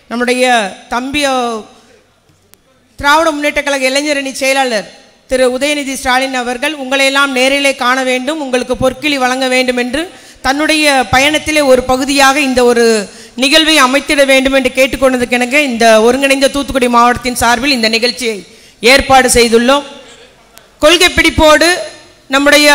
நம்முடைய தம்பி அஹ், திராவிட முன்னேற்ற கழக இளைஞரணி செயலாளர் திரு உதயநிதி ஸ்டாலின் அவர்கள் உங்களையெல்லாம் நேரிலே காண வேண்டும் உங்களுக்கு பொற்கிளி வழங்க வேண்டும் என்று தன்னுடைய பயணத்திலே ஒரு பகுதியாக இந்த ஒரு நிகழ்வை அமைத்திட வேண்டும் என்று கேட்டுக்கொண்டதுக்கு எனக்கு இந்த ஒருங்கிணைந்த தூத்துக்குடி மாவட்டத்தின் சார்பில் இந்த நிகழ்ச்சியை ஏற்பாடு செய்துள்ளோம் கொள்கை பிடிப்போடு நம்முடைய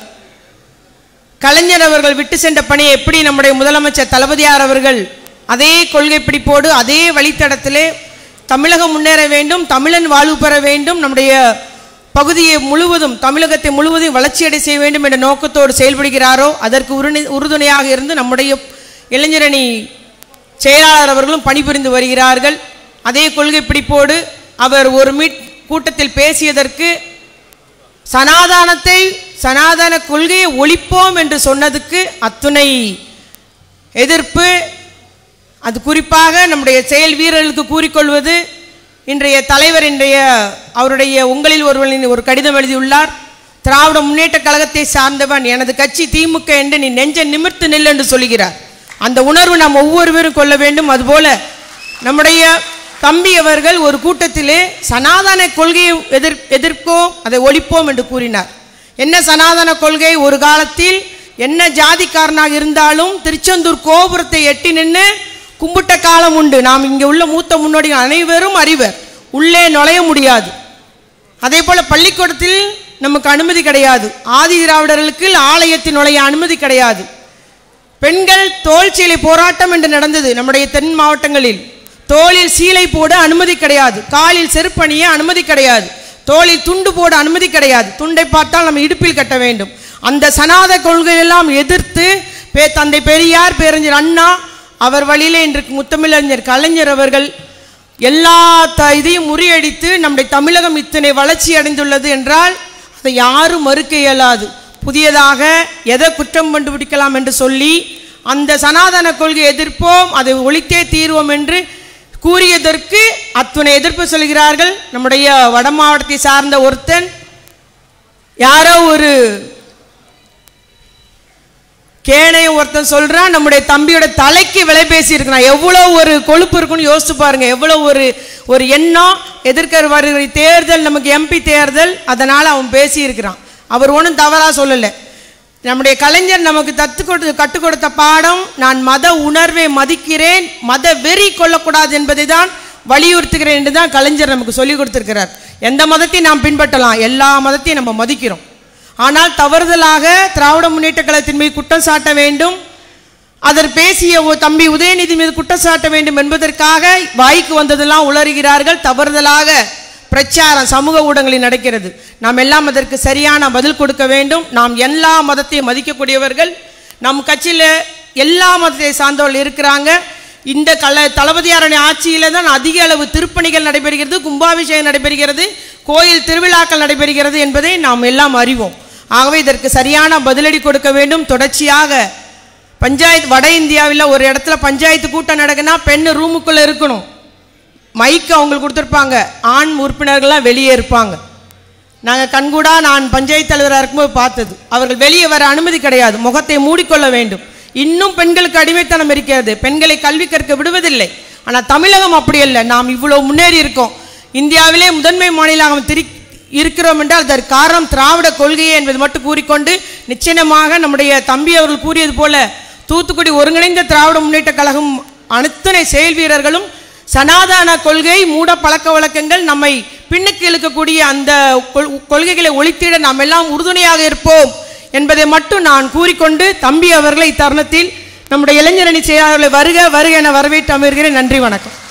கலைஞர் அவர்கள் விட்டு சென்ற பணியை எப்படி நம்முடைய முதலமைச்சர் தளபதியார் அவர்கள் அதே கொள்கை பிடிப்போடு அதே வழித்தடத்திலே தமிழகம் முன்னேற வேண்டும் தமிழன் வாழ்வு பெற வேண்டும் நம்முடைய பகுதியை முழுவதும் தமிழகத்தை முழுவதும் வளர்ச்சியடை செய்ய வேண்டும் என்ற நோக்கத்தோடு செயல்படுகிறாரோ அதற்கு உறுணி உறுதுணையாக இருந்து நம்முடைய இளைஞரணி செயலாளர் அவர்களும் பணிபுரிந்து வருகிறார்கள் அதே கொள்கை பிடிப்போடு அவர் ஒரு மீட் கூட்டத்தில் பேசியதற்கு சனாதானத்தை சனாதன கொள்கையை ஒழிப்போம் என்று சொன்னதுக்கு அத்துணை எதிர்ப்பு அது குறிப்பாக நம்முடைய செயல் வீரர்களுக்கு கூறிக்கொள்வது இன்றைய தலைவர் இன்றைய அவருடைய உங்களில் ஒருவரின் ஒரு கடிதம் எழுதியுள்ளார் திராவிட முன்னேற்ற கழகத்தை சார்ந்தவன் எனது கட்சி திமுக என்று நீ நெஞ்ச நிமிர்த்து நில் என்று சொல்கிறார் அந்த உணர்வு நாம் ஒவ்வொருவரும் கொள்ள வேண்டும் அதுபோல நம்முடைய தம்பி அவர்கள் ஒரு கூட்டத்திலே சனாதன கொள்கையை எதிர் எதிர்ப்போம் அதை ஒழிப்போம் என்று கூறினார் என்ன சனாதன கொள்கை ஒரு காலத்தில் என்ன ஜாதிக்காரனாக இருந்தாலும் திருச்செந்தூர் கோபுரத்தை எட்டி நின்று கும்பிட்ட காலம் உண்டு நாம் இங்கே உள்ள மூத்த முன்னோடிகள் அனைவரும் அறிவர் உள்ளே நுழைய முடியாது அதே போல பள்ளிக்கூடத்தில் நமக்கு அனுமதி கிடையாது ஆதி திராவிடர்களுக்கு ஆலயத்தில் நுழைய அனுமதி கிடையாது பெண்கள் தோல் சீலை போராட்டம் என்று நடந்தது நம்முடைய தென் மாவட்டங்களில் தோளில் சீலை போட அனுமதி கிடையாது காலில் செருப்பணிய அனுமதி கிடையாது தோளில் துண்டு போட அனுமதி கிடையாது துண்டை பார்த்தால் நம்ம இடுப்பில் கட்ட வேண்டும் அந்த சனாத கொள்கையெல்லாம் எதிர்த்து பே தந்தை பெரியார் பேரறிஞர் அண்ணா அவர் வழியிலே இன்றைக்கு முத்தமிழறிஞர் கலைஞர் அவர்கள் எல்லா த இதையும் முறியடித்து நம்முடைய தமிழகம் இத்தனை வளர்ச்சி அடைந்துள்ளது என்றால் அதை யாரும் மறுக்க இயலாது புதியதாக எதை குற்றம் கண்டுபிடிக்கலாம் என்று சொல்லி அந்த சனாதன கொள்கை எதிர்ப்போம் அதை ஒழித்தே தீர்வோம் என்று கூறியதற்கு அத்துணை எதிர்ப்பு சொல்கிறார்கள் நம்முடைய வட மாவட்டத்தை சார்ந்த ஒருத்தன் யாரோ ஒரு கேனைய ஒருத்தன் சொல்றான் நம்முடைய தம்பியோட தலைக்கு விலை பேசி இருக்கிறான் எவ்வளோ ஒரு கொழுப்பு இருக்குன்னு யோசிச்சு பாருங்க எவ்வளோ ஒரு ஒரு எண்ணம் எதிர்க்கிற வருகிற தேர்தல் நமக்கு எம்பி தேர்தல் அதனால அவன் பேசி இருக்கிறான் அவர் ஒன்றும் தவறா சொல்லலை நம்முடைய கலைஞர் நமக்கு தத்து கொடுத்து கற்றுக் கொடுத்த பாடம் நான் மத உணர்வை மதிக்கிறேன் மத வெறி கொள்ளக்கூடாது என்பதை தான் வலியுறுத்துகிறேன் என்று தான் கலைஞர் நமக்கு சொல்லிக் கொடுத்திருக்கிறார் எந்த மதத்தையும் நாம் பின்பற்றலாம் எல்லா மதத்தையும் நம்ம மதிக்கிறோம் ஆனால் தவறுதலாக திராவிட முன்னேற்ற கழகத்தின் மீது குற்றம் சாட்ட வேண்டும் அதர் பேசிய ஒ- தம்பி உதயநிதி மீது குற்றம் சாட்ட வேண்டும் என்பதற்காக வாய்க்கு வந்ததெல்லாம் உளறுகிறார்கள் தவறுதலாக பிரச்சாரம் சமூக ஊடகங்களில் நடக்கிறது நாம் எல்லாம் அதற்கு சரியான பதில் கொடுக்க வேண்டும் நாம் எல்லா மதத்தையும் மதிக்கக்கூடியவர்கள் நம் கட்சியில் எல்லா மதத்தை சார்ந்தவர்கள் இருக்கிறாங்க இந்த கல தளபதியாருடைய ஆட்சியில தான் அதிக அளவு திருப்பணிகள் நடைபெறுகிறது கும்பாபிஷேகம் நடைபெறுகிறது கோயில் திருவிழாக்கள் நடைபெறுகிறது என்பதை நாம் எல்லாம் அறிவோம் ஆகவே இதற்கு சரியான பதிலடி கொடுக்க வேண்டும் தொடர்ச்சியாக பஞ்சாயத்து வட இந்தியாவில் ஒரு இடத்துல பஞ்சாயத்து கூட்டம் நடக்குன்னா பெண் ரூமுக்குள்ளே இருக்கணும் மைக்கு அவங்களுக்கு கொடுத்துருப்பாங்க ஆண் உறுப்பினர்கள்லாம் வெளியே இருப்பாங்க நாங்கள் கண்கூடா நான் பஞ்சாயத்து தலைவராக இருக்கும்போது பார்த்தது அவர்கள் வெளியே வர அனுமதி கிடையாது முகத்தை மூடிக்கொள்ள வேண்டும் இன்னும் பெண்களுக்கு அடிமைத்தனம் இருக்கிறது பெண்களை கல்வி கற்க விடுவதில்லை ஆனால் தமிழகம் அப்படி இல்லை நாம் இவ்வளவு முன்னேறி இருக்கோம் இந்தியாவிலே முதன்மை மாநிலம் திரி இருக்கிறோம் என்றால் அதற்கு காரணம் திராவிட கொள்கையே என்பது மட்டும் கூறிக்கொண்டு நிச்சயமாக நம்முடைய தம்பி அவர்கள் கூறியது போல தூத்துக்குடி ஒருங்கிணைந்த திராவிட முன்னேற்ற கழகம் அத்தனை செயல் வீரர்களும் சனாதன கொள்கை மூட பழக்க வழக்கங்கள் நம்மை பின்னுக்கு இழுக்கக்கூடிய அந்த கொள்- கொள்கைகளை ஒழித்திட நாம் எல்லாம் உறுதுணையாக இருப்போம் என்பதை மட்டும் நான் கூறிக்கொண்டு தம்பி அவர்களை இத்தருணத்தில் நம்முடைய இளைஞரணி செயலாளர்களை வருக வருக என வரவேற்று அமர்கிறேன் நன்றி வணக்கம்